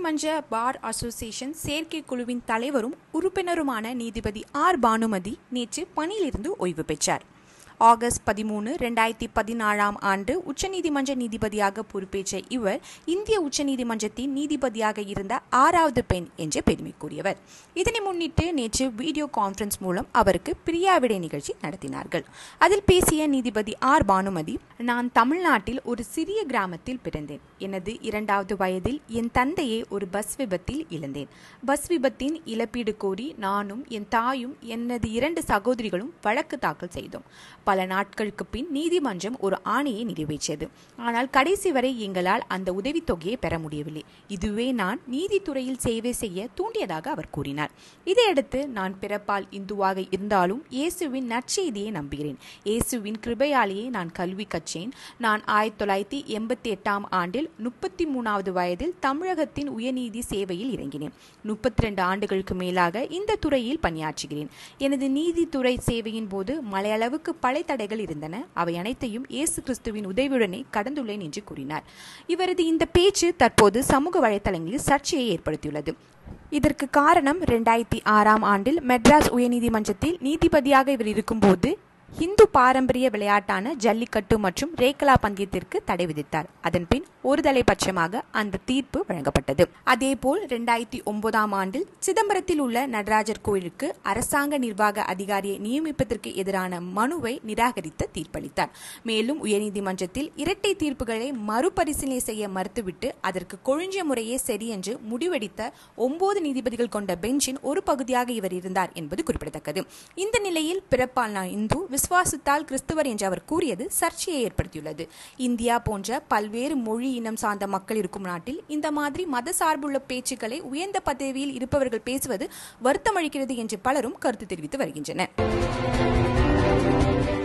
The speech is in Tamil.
உச்சநீதிமன்ற பார் அசோசியேஷன் செயற்கை குழுவின் தலைவரும் உறுப்பினருமான நீதிபதி ஆர் பானுமதி நேற்று பணியிலிருந்து ஓய்வு பெற்றார் ஆகஸ்ட் பதிமூணு ரெண்டாயிரத்தி பதினாறாம் ஆண்டு உச்சநீதிமன்ற நீதிபதியாக பொறுப்பேற்ற இவர் இந்திய உச்சநீதிமன்றத்தின் நீதிபதியாக இருந்த ஆறாவது பெண் என்று பெருமைக்குரியவர் இதனை முன்னிட்டு நேற்று வீடியோ கான்ஃபரன்ஸ் மூலம் அவருக்கு பிரியாவிடை நிகழ்ச்சி நடத்தினார்கள் அதில் பேசிய நீதிபதி ஆர் பானுமதி நான் தமிழ்நாட்டில் ஒரு சிறிய கிராமத்தில் பிறந்தேன் எனது இரண்டாவது வயதில் என் தந்தையை ஒரு பஸ் விபத்தில் இழந்தேன் பஸ் விபத்தின் இழப்பீடு கோரி நானும் என் தாயும் எனது இரண்டு சகோதரிகளும் வழக்கு தாக்கல் செய்தோம் பல நாட்களுக்கு பின் நீதிமன்றம் ஒரு ஆணையை நிறைவேற்றியது ஆனால் கடைசி வரை எங்களால் அந்த உதவித்தொகையை பெற முடியவில்லை இதுவே நான் நீதித்துறையில் சேவை செய்ய தூண்டியதாக அவர் கூறினார் இதையடுத்து நான் பிறப்பால் இந்துவாக இருந்தாலும் இயேசுவின் நற்செய்தியை நம்புகிறேன் இயேசுவின் கிருபையாலேயே நான் கல்வி கற்றேன் நான் ஆயிரத்தி தொள்ளாயிரத்தி எண்பத்தி எட்டாம் ஆண்டில் முப்பத்தி மூணாவது வயதில் தமிழகத்தின் உயர்நீதி சேவையில் இறங்கினேன் முப்பத்தி ரெண்டு ஆண்டுகளுக்கு மேலாக இந்த துறையில் பணியாற்றுகிறேன் எனது நீதித்துறை சேவையின் போது மலையளவுக்கு பல தடைகள் இருந்தன அவை அனைத்தையும் இயேசு கிறிஸ்துவின் உதவியுடனே கடந்துள்ளேன் என்று கூறினார் இவரது இந்த பேச்சு தற்போது சமூக வலைதளங்களில் சர்ச்சையை ஏற்படுத்தியுள்ளது இதற்கு காரணம் ரெண்டாயிரத்தி ஆறாம் ஆண்டில் மெட்ராஸ் உயர்நீதிமன்றத்தில் நீதிபதியாக இவர் இருக்கும்போது இந்து பாரம்பரிய விளையாட்டான ஜல்லிக்கட்டு மற்றும் ரேக்லா பந்தயத்திற்கு தடை விதித்தார் அதன்பின் ஒருதலை பட்சமாக அந்த தீர்ப்பு வழங்கப்பட்டது அதேபோல் ரெண்டாயிரத்தி ஒன்பதாம் ஆண்டில் சிதம்பரத்தில் உள்ள நடராஜர் கோயிலுக்கு அரசாங்க நிர்வாக அதிகாரியை நியமிப்பதற்கு எதிரான மனுவை நிராகரித்து தீர்ப்பளித்தார் மேலும் உயர்நீதிமன்றத்தில் இரட்டை தீர்ப்புகளை மறுபரிசீலனை செய்ய மறுத்துவிட்டு அதற்கு கொழிஞ்ச முறையே சரி என்று முடிவெடுத்த ஒன்பது நீதிபதிகள் கொண்ட பெஞ்சின் ஒரு பகுதியாக இவர் இருந்தார் என்பது குறிப்பிடத்தக்கது இந்த நிலையில் பிறப்பால் நான் இந்து விசுவாசித்தால் கிறிஸ்துவர் என்று அவர் கூறியது சர்ச்சையை ஏற்படுத்தியுள்ளது இந்தியா போன்ற பல்வேறு மொழி இனம் சார்ந்த மக்கள் இருக்கும் நாட்டில் இந்த மாதிரி மத சார்புள்ள பேச்சுக்களை உயர்ந்த பதவியில் இருப்பவர்கள் பேசுவது வருத்தமளிக்கிறது என்று பலரும் கருத்து தெரிவித்து வருகின்றனர்